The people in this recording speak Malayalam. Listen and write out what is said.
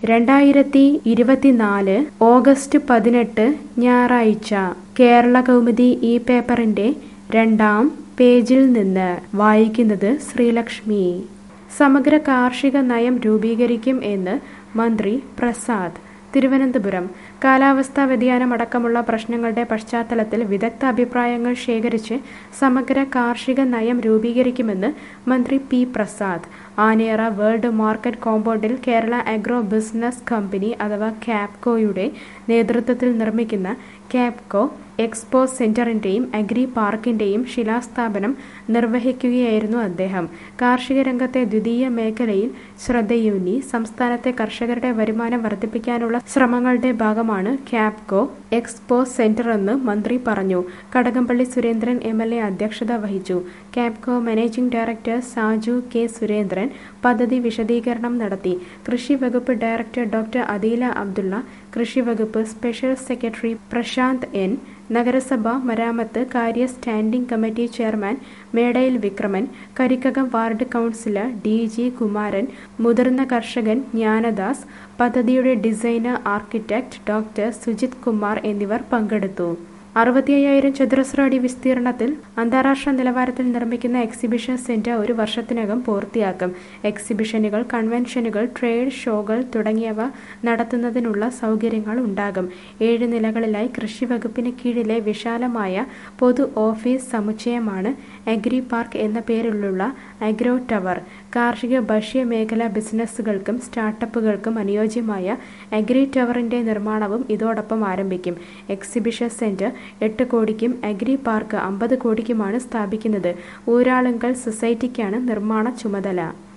രണ്ടായിരത്തി ഇരുപത്തിനാല് ഓഗസ്റ്റ് പതിനെട്ട് ഞായറാഴ്ച കേരള കൗമുദി ഈ പേപ്പറിന്റെ രണ്ടാം പേജിൽ നിന്ന് വായിക്കുന്നത് ശ്രീലക്ഷ്മി സമഗ്ര കാർഷിക നയം രൂപീകരിക്കും എന്ന് മന്ത്രി പ്രസാദ് തിരുവനന്തപുരം കാലാവസ്ഥാ വ്യതിയാനം അടക്കമുള്ള പ്രശ്നങ്ങളുടെ പശ്ചാത്തലത്തിൽ വിദഗ്ധ അഭിപ്രായങ്ങൾ ശേഖരിച്ച് സമഗ്ര കാർഷിക നയം രൂപീകരിക്കുമെന്ന് മന്ത്രി P Prasad Anayara world market കോമ്പൗണ്ടിൽ കേരള അഗ്രോ ബിസിനസ് കമ്പനി അഥവാ കാപ്കോയുടെ നേതൃത്വത്തിൽ നിർമ്മിക്കുന്ന കാപ്കോ എക്സ്പോ സെന്ററിന്റെയും അഗ്രി പാർക്കിന്റെയും ശിലാസ്ഥാപനം നിർവഹിക്കുകയായിരുന്നു അദ്ദേഹം കാർഷിക രംഗത്തെ ദ്വിതീയ മേഖലയിൽ ശ്രദ്ധയൂന്നി സംസ്ഥാനത്തെ കർഷകരുടെ വരുമാനം വർദ്ധിപ്പിക്കാനുള്ള ശ്രമങ്ങളുടെ ഭാഗമാണ് കാപ്കോ എക്സ്പോ സെന്റർ എന്ന് മന്ത്രി പറഞ്ഞു Kadakampally Surendran M L A അധ്യക്ഷത വഹിച്ചു Kapco managing director Saju K Surendran പദ്ധതി വിശദീകരണം നടത്തി കൃഷി വകുപ്പ് ഡയറക്ടർ ഡോക്ടർ അദീല അബ്ദുള്ള കൃഷി വകുപ്പ് സ്പെഷ്യൽ സെക്രട്ടറി പ്രശാന്ത് എൻ നഗരസഭ മരാമത്ത് കാര്യ standing committee chairman Medayil Vikraman Karikkakom ward councillor D G Kumaran മുതിർന്ന കർഷകൻ ജ്ഞാനദാസ് പദ്ധതിയുടെ designer architect doctor Sujith Kumar എന്നിവർ പങ്കെടുത്തു അറുപത്തി അയ്യായിരം ചതുരശ്ര അടി വിസ്തീർണത്തിൽ അന്താരാഷ്ട്ര നിലവാരത്തിൽ നിർമ്മിക്കുന്ന എക്സിബിഷൻ സെന്റർ ഒരു വർഷത്തിനകം പൂർത്തിയാക്കും എക്സിബിഷനുകൾ കൺവെൻഷനുകൾ ട്രേഡ് ഷോകൾ തുടങ്ങിയവ നടത്തുന്നതിനുള്ള സൗകര്യങ്ങൾ ഉണ്ടാകും ഏഴ് നിലകളിലായി കൃഷി വകുപ്പിന് കീഴിലെ വിശാലമായ പൊതു ഓഫീസ് സമുച്ചയമാണ് അഗ്രി പാർക്ക് എന്ന പേരിലുള്ള അഗ്രോ ടവർ കാർഷിക ഭക്ഷ്യ മേഖലാ ബിസിനസ്സുകൾക്കും സ്റ്റാർട്ടപ്പുകൾക്കും അനുയോജ്യമായ അഗ്രി ടവറിന്റെ നിർമ്മാണവും ഇതോടൊപ്പം ആരംഭിക്കും എക്സിബിഷൻ സെന്റർ എട്ട് കോടിക്കും അഗ്രി പാർക്ക് അമ്പത് കോടിക്കുമാണ് സ്ഥാപിക്കുന്നത് ഊരാളുങ്കൽ സൊസൈറ്റിക്കാണ് നിർമ്മാണ ചുമതല